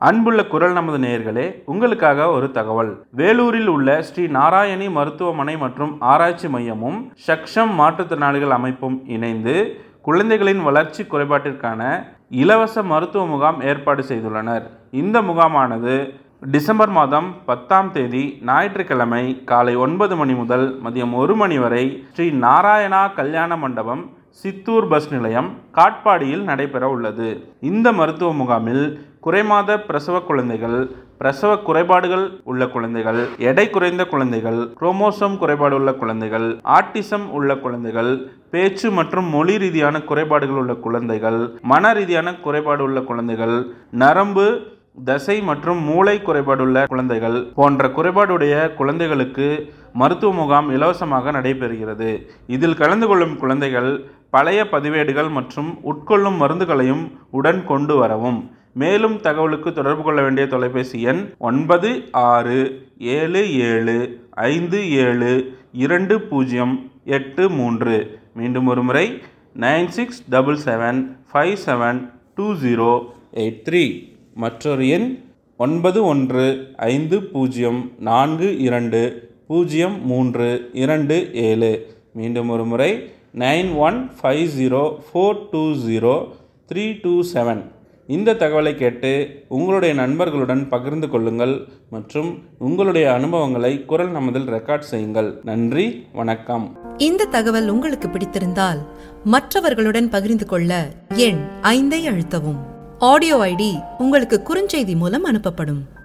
அன்புள்ள குரல் நமது நேயர்களே உங்களுக்காக ஒரு தகவல் வேலூரில் உள்ள ஸ்ரீ நாராயணி மருத்துவமனை மற்றும் ஆராய்ச்சி மையமும் சக்ஷம் மாற்றுத்திறனாளிகள் அமைப்பும் இணைந்து குழந்தைகளின் வளர்ச்சி குறைபாட்டிற்கான இலவச மருத்துவ முகாம் ஏற்பாடு செய்துள்ளனர் இந்த முகாமானது டிசம்பர் மாதம் பத்தாம் தேதி ஞாயிற்றுக்கிழமை காலை ஒன்பது மணி முதல் மதியம் ஒரு மணி வரை ஸ்ரீ நாராயணா கல்யாண மண்டபம் சித்தூர் பஸ் நிலையம் காட்பாடியில் நடைபெற உள்ளது இந்த மருத்துவ முகாமில் குறைமாத பிரசவ குழந்தைகள் பிரசவ குறைபாடுகள் உள்ள குழந்தைகள் எடை குறைந்த குழந்தைகள் குரோமோசோம் குறைபாடு உள்ள குழந்தைகள் ஆட்டிசம் உள்ள குழந்தைகள் பேச்சு மற்றும் மொழி ரீதியான குறைபாடுகள் உள்ள குழந்தைகள் மன ரீதியான குறைபாடு உள்ள குழந்தைகள் நரம்பு தசை மற்றும் மூளை குறைபாடுள்ள குழந்தைகள் போன்ற குறைபாடுடைய குழந்தைகளுக்கு மருத்துவ முகாம் இலவசமாக நடைபெறுகிறது இதில் கலந்து கொள்ளும் குழந்தைகள் பழைய பதிவேடுகள் மற்றும் உட்கொள்ளும் மருந்துகளையும் உடன் கொண்டு வரவும் மேலும் தகவலுக்கு தொடர்பு கொள்ள வேண்டிய தொலைபேசி எண் ஒன்பது ஆறு ஏழு ஏழு ஐந்து ஏழு இரண்டு பூஜ்ஜியம் எட்டு மூன்று மீண்டும் ஒரு முறை nine six double seven five seven two zero eight three மற்றொரு எண் ஒன்பது ஒன்று ஐந்து பூஜ்ஜியம் நான்கு இரண்டு பூஜ்ஜியம் மூன்று இரண்டு ஏழு மீண்டும் ஒரு முறை nine one five zero four two zero three two seven இந்த தகவலை கேட்டு உங்களுடைய நண்பர்களுடன் பகிர்ந்து கொள்ளுங்கள் மற்றும் உங்களுடைய அனுபவங்களை குரல் நமதில் ரெக்கார்ட் செய்யுங்கள் நன்றி வணக்கம் இந்த தகவல் உங்களுக்கு பிடித்திருந்தால் மற்றவர்களுடன் பகிர்ந்து கொள்ள எண் ஐந்தை அழுத்தவும் ஆடியோ ஐடி உங்களுக்கு குறுஞ்செய்தி மூலம் அனுப்பப்படும்